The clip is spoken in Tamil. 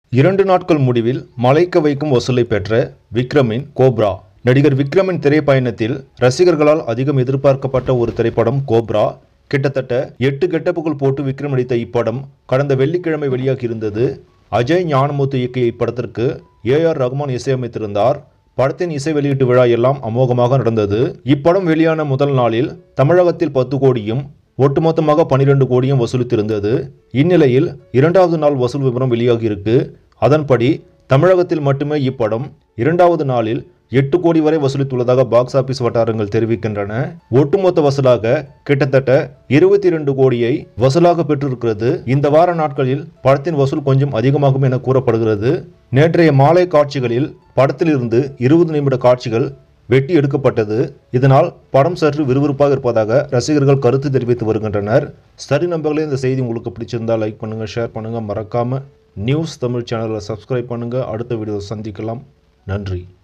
இரண்டு நாட்கள் முடிவில் மலைக்க வைக்கும் வசூலை பெற்ற விக்ரமின் கோப்ரா நடிகர் விக்ரமின் திரைப்பயணத்தில் ரசிகர்களால் அதிகம் எதிர்பார்க்கப்பட்ட ஒரு திரைப்படம் கோப்ரா கிட்டத்தட்ட எட்டு கெட்டப்புகள் போட்டு விக்ரம் நடித்த இப்படம் கடந்த வெள்ளிக்கிழமை வெளியாகி இருந்தது அஜய் ஞானமூர்த்தி இயக்கிய இப்படத்திற்கு ஏ ஆர் ரகுமான் இசையமைத்திருந்தார் படத்தின் இசை வெளியீட்டு விழா எல்லாம் அமோகமாக நடந்தது இப்படம் வெளியான முதல் நாளில் தமிழகத்தில் பத்து கோடியும் ஒட்டுமொத்தமாக பனிரெண்டு கோடியும் வசூலித்திருந்தது இந்நிலையில் இரண்டாவது நாள் வசூல் விவரம் வெளியாகியிருக்கு அதன்படி தமிழகத்தில் மட்டுமே இப்படம் இரண்டாவது நாளில் எட்டு கோடி வரை வசூலித்துள்ளதாக பாக்ஸ் ஆபீஸ் வட்டாரங்கள் தெரிவிக்கின்றன ஒட்டுமொத்த வசூலாக கிட்டத்தட்ட இருபத்தி இரண்டு கோடியை வசூலாக பெற்றிருக்கிறது இந்த வார நாட்களில் படத்தின் வசூல் கொஞ்சம் அதிகமாகும் என கூறப்படுகிறது நேற்றைய மாலை காட்சிகளில் படத்திலிருந்து இருபது நிமிட காட்சிகள் வெட்டி எடுக்கப்பட்டது இதனால் படம் சற்று விறுவிறுப்பாக இருப்பதாக ரசிகர்கள் கருத்து தெரிவித்து வருகின்றனர் சரி நம்பர்களே இந்த செய்தி உங்களுக்கு பிடிச்சிருந்தா லைக் பண்ணுங்க ஷேர் பண்ணுங்க மறக்காம நியூஸ் தமிழ் சேனலை சப்ஸ்கிரைப் பண்ணுங்க அடுத்த வீடியோ சந்திக்கலாம் நன்றி